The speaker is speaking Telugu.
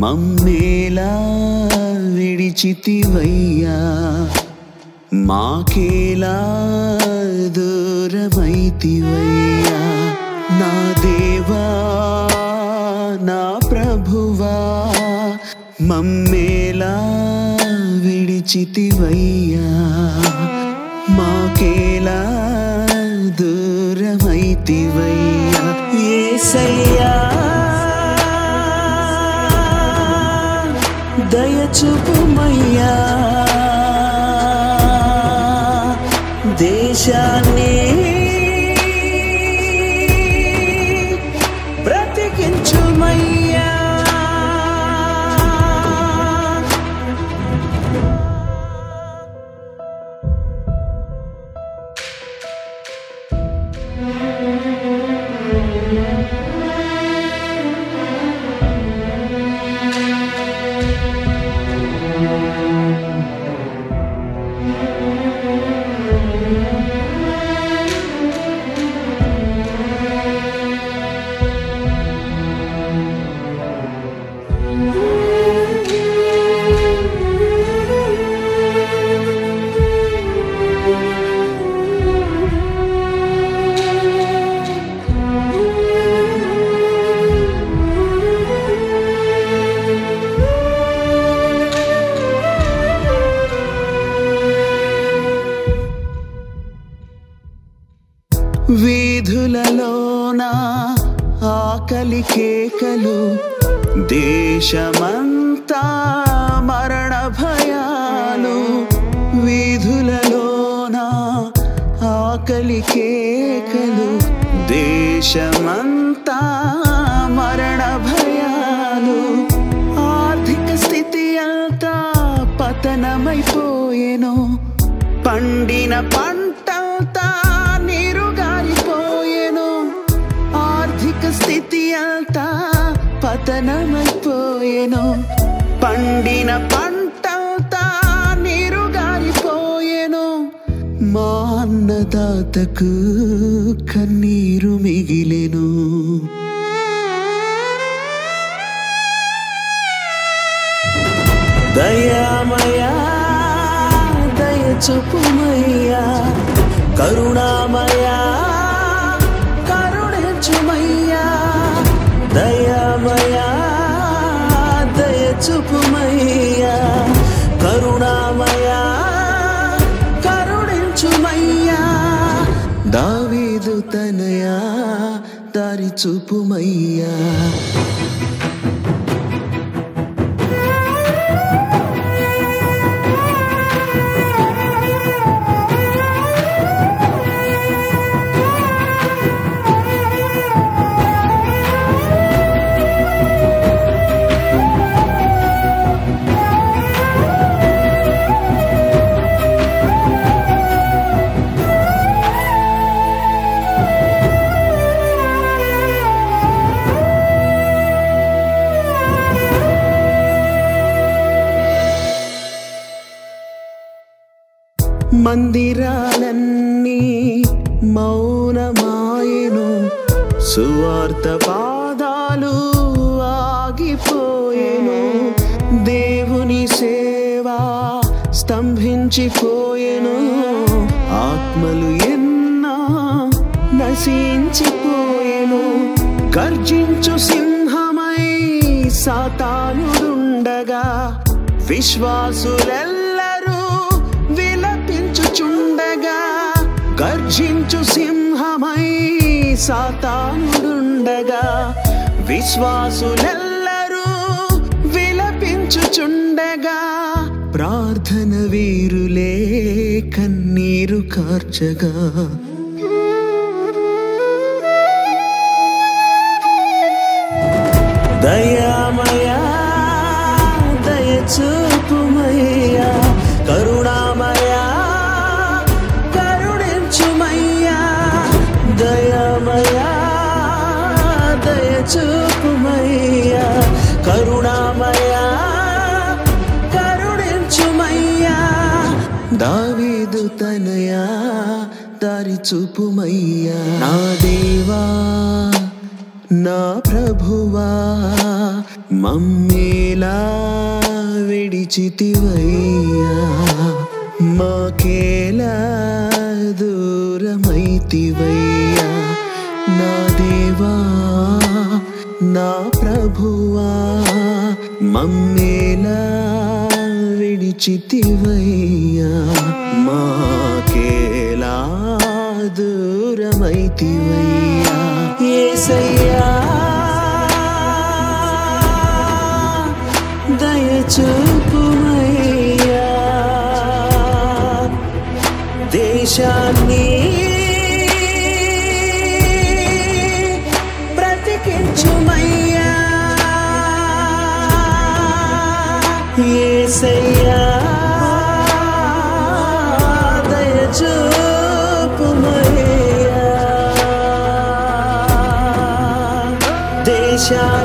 మమ్మేలా విడిచితివయ్యా మాకేలా దూరమైతివయ్యా నా దేవా నా ప్రభువా మమ్మేలా విడిచితివయ్యా మాకేలా దూరమైతివయ్యా ఏసయ్యా దయచూపుమయ్యా దేశాన్ని బ్రతికించుమయ్యా వీధులలోన ఆకలి కేకలు దేశమంతా మరణ భయాలు వీధులలోన ఆకలి కేకలు దేశమంతా మరణ భయాలు ఆర్థిక స్థితి అంతా పతనమైపోయేను పండిన పంటంతా నీరుగారిపోయేను ఆర్థిక స్థితి అంతా పతనమైపోయేను పండిన పంటంతా నీరుగారిపోయేను మా అన్నదాతకు కన్నీరు మిగిలెను దయామయా దయచూపుమయ్యా కరుణామయా కరుణించుమయ్యా దయామయా దయచూపుమయ్యా కరుణామయా కరుణించుమయ్యా దావీదు తనయా దారి చూపుమయ్యా మందిరాలన్నీ మౌనమాయను సువార్త పాదాలు ఆగిపోయేను దేవుని సేవ స్తంభించిపోయేను ఆత్మలు ఎన్నా నశించిపోయేను గర్జించు సింహమై సాతానుడుండగా విశ్వాసులెల్లరూ విలపించుచుండగా గర్జించు సింహమై సాతానుడుండగా విశ్వాసులెల్లరూ విలపించుచుండగా ప్రార్థన వీరులే కన్నీరు కార్చగా దయామయా దయచూపుమయ్యా కరుణామయా కరుణించుమయ్యా దయామయా దయచూపుమయ్యా కరుణామయా కరుణించుమయ్యా దావీదు తనయా దారి చూపుమయ్యా నా దేవా నా ప్రభువా మమ్మేలా విడిచితివయ్యా మాకేలా దూరమైతివయ్యా నా దేవా నా ప్రభువా మమ్మేలా విడిచితివయ్యా మాకేలా దూరమైతివయ్యా ఏసయ్యా దయచూపుమయ్యా దేశాన్ని బ్రతికించుమయ్యా ఏసయ్యా దయచూపుమయ్యా దేశా